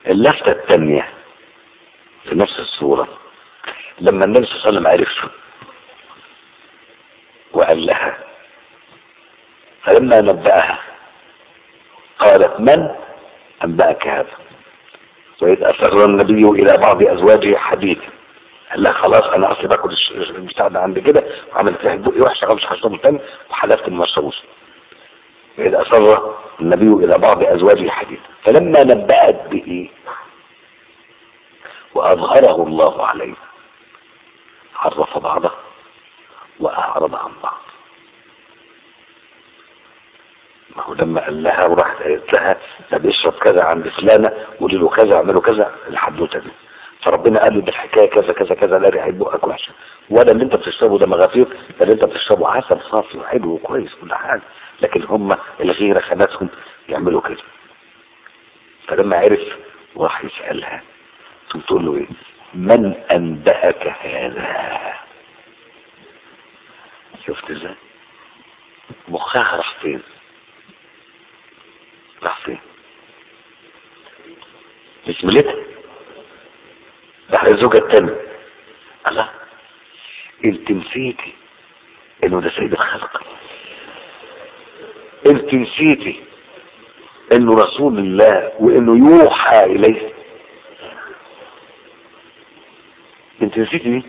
اللفتة الثانية في نفس الصورة لما النبي صلى الله عليه وسلم عرف وقال لها فلما نبأها قالت من أنبأك هذا وإذ أسر النبي إلى بعض أزواجه حديثا قال لها خلاص أنا أصلي باكل البتاع ده عند كده وعملت فيها بقي وحشة خالص هشربه تاني وحلفت ما اشربوش وإذ أسر النبي إلى بعض أزواجه حديثا فلما نبأت به وأظهره الله عليه عرف بعضه وأعرض عن بعض ما هو لما قال لها وراحت قالت لها طب اشرب كذا عند فلانة قولي له كذا اعملوا كذا الحدوته دي فربنا قال له ده الحكايه كذا كذا كذا لا ريحه بقك وحشه ولا اللي انت بتشربه ده مغافير ده اللي انت بتشربه عسل صافي وحلو وكويس كل حاجه لكن هم الغيره خلتهم يعملوا كده فلما عرف راح يسالها تقول له ايه من انبأك هذا شفت ازاي مخها راح فين راح فين مش ملتها راح الزوجة التانية الله انت نسيتي انه ده سيد الخلق انت نسيتي انه رسول الله وانه يوحى اليه انت نسيتي دي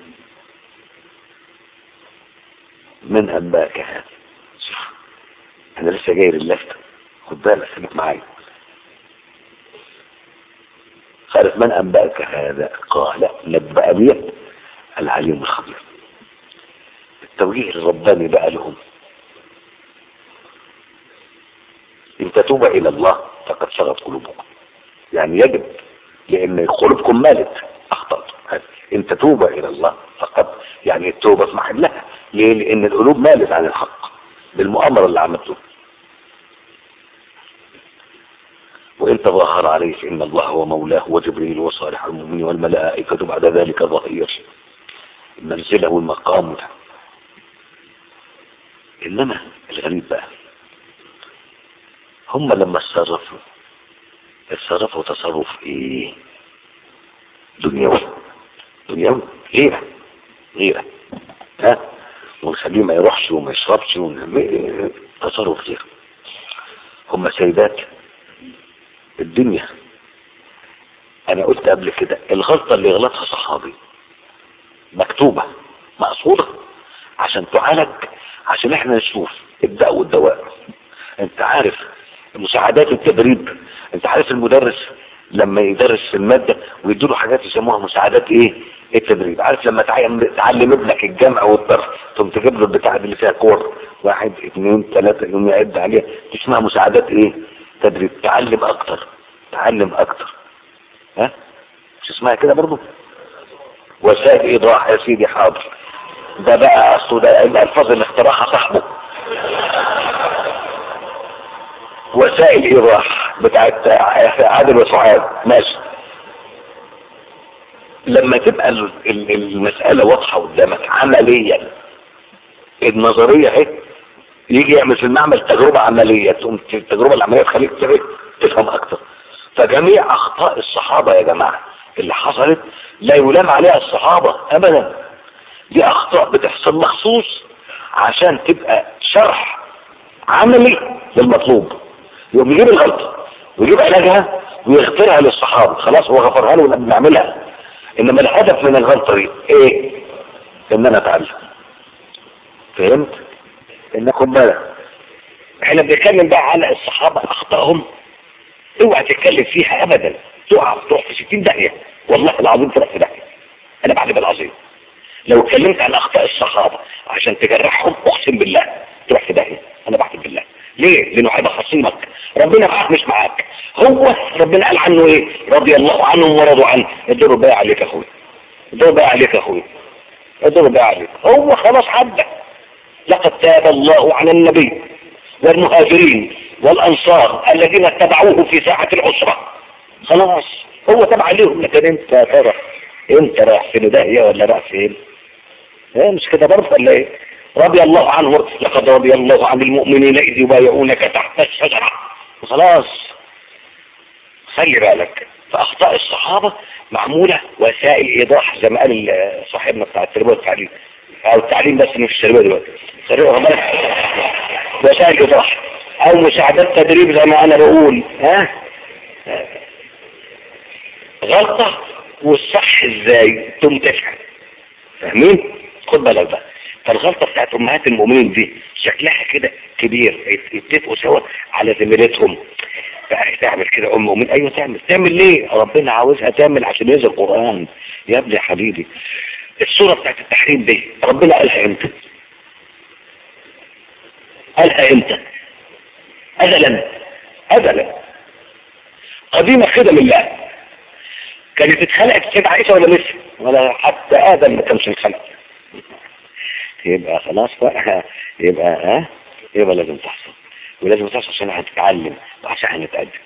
من انباك هذا شوف انا لسه جاي للفته خد بالك خليك معايا قالت من انباك هذا قال نبأني العليم الخبير التوجيه الرباني بقى لهم ان تتوب الى الله فقد صغت قلوبكم يعني يجب لان قلوبكم مالت اخطأتم ان تتوب الى الله فقد يعني التوبة في محلها ليه لان القلوب مالت عن الحق بالمؤامرة اللي عملته وإن تظاهر عليه فإن الله هو مولاه وجبريل وصالح المؤمنين والملائكة بعد ذلك ظهير المنزلة والمقام ده إنما الغريب بقى هم لما اتصرفوا اتصرفوا تصرف ايه دنيوي دنيوي غيرة غيرة ها ونخليه ما يروحش وما يشربش ون... تصرف غير هم سيدات الدنيا انا قلت قبل كده الغلطة اللي غلطها صحابي مكتوبة مقصودة عشان تعالج عشان احنا نشوف الداء والدواء انت عارف مساعدات التدريب انت عارف المدرس لما يدرس المادة ويدوله حاجات يسموها مساعدات ايه التدريب عارف لما تعلم ابنك الجمع والضرب ثم تجيب له البتاعة اللي فيها كور واحد اثنين ثلاثة يوم يعد عليها دي اسمها مساعدات ايه تدريب تعلم اكتر تعلم اكتر ها مش اسمها كده برضو وسائل ايضاح يا سيدي حاضر ده بقى اصله ده الالفاظ اللي اخترعها صاحبه وسائل ايضاح بتاعت عادل وسعاد ماشي لما تبقى المسألة واضحة قدامك عمليا النظرية اهي يجي يعمل في المعمل تجربة عملية تقوم التجربة العملية تخليك تفهم اكتر فجميع اخطاء الصحابة يا جماعة اللي حصلت لا يلام عليها الصحابة ابدا دي اخطاء بتحصل مخصوص عشان تبقى شرح عملي للمطلوب يقوم يجيب الغلطة ويجيب علاجها ويغفرها للصحابة خلاص هو غفرها له ولما بنعملها انما الهدف من الغلطة دي ايه ان انا اتعلم فهمت انكم بالك احنا بنتكلم بقى على الصحابة اخطائهم اوعى تتكلم فيها ابدا تقع تروح في 60 داهية والله العظيم تروح في داهية انا بعد العظيم لو اتكلمت عن اخطاء الصحابة عشان تجرحهم اقسم بالله تروح في داهية انا بعد بالله ليه لانه هيبقى خصيمك ربنا معاك مش معاك هو ربنا قال عنه ايه رضي الله عنهم ورضوا عنه ادوا بقى عليك يا اخويا ادوا بقى عليك يا اخويا ادوا بقى عليك هو خلاص عدى لقد تاب الله على النبي والمهاجرين والانصار الذين اتبعوه في ساعة العسرة خلاص هو تبع عليهم لكن انت يا ترى انت رايح فين داهية ولا رايح فين ايه مش كده برضه ولا ايه رضي الله عنه لقد رضي الله عن المؤمنين إذ يبايعونك تحت الشجرة خلاص خلي بالك فأخطاء الصحابة معمولة وسائل إيضاح زي ما قال ال- صاحبنا بتاع التربية والتعليم أو التعليم بس مش التربية دلوقتي خلي بالك وسائل إيضاح أو مساعدات تدريب زي ما أنا بقول ها غلطة والصح ازاي تقوم تفهم فاهمين خد بالك بقى فالغلطة بتاعت امهات المؤمنين دي شكلها كده كبير يتفقوا سوا على زميلتهم بقى تعمل كده ام مؤمن ايوه تعمل تعمل ليه ربنا عاوزها تعمل عشان ينزل القرآن يا ابني يا حبيبي الصورة بتاعت التحريم دي ربنا قالها امتى قالها امتى ازلا ازلا قديمة كده لله كانت اتخلقت السيدة عائشة ولا لسه ولا حتى آدم ما كانش اتخلق يبقى خلاص بقى يبقى ها يبقى لازم تحصل ولازم تحصل عشان هتتعلم وعشان هنتقدم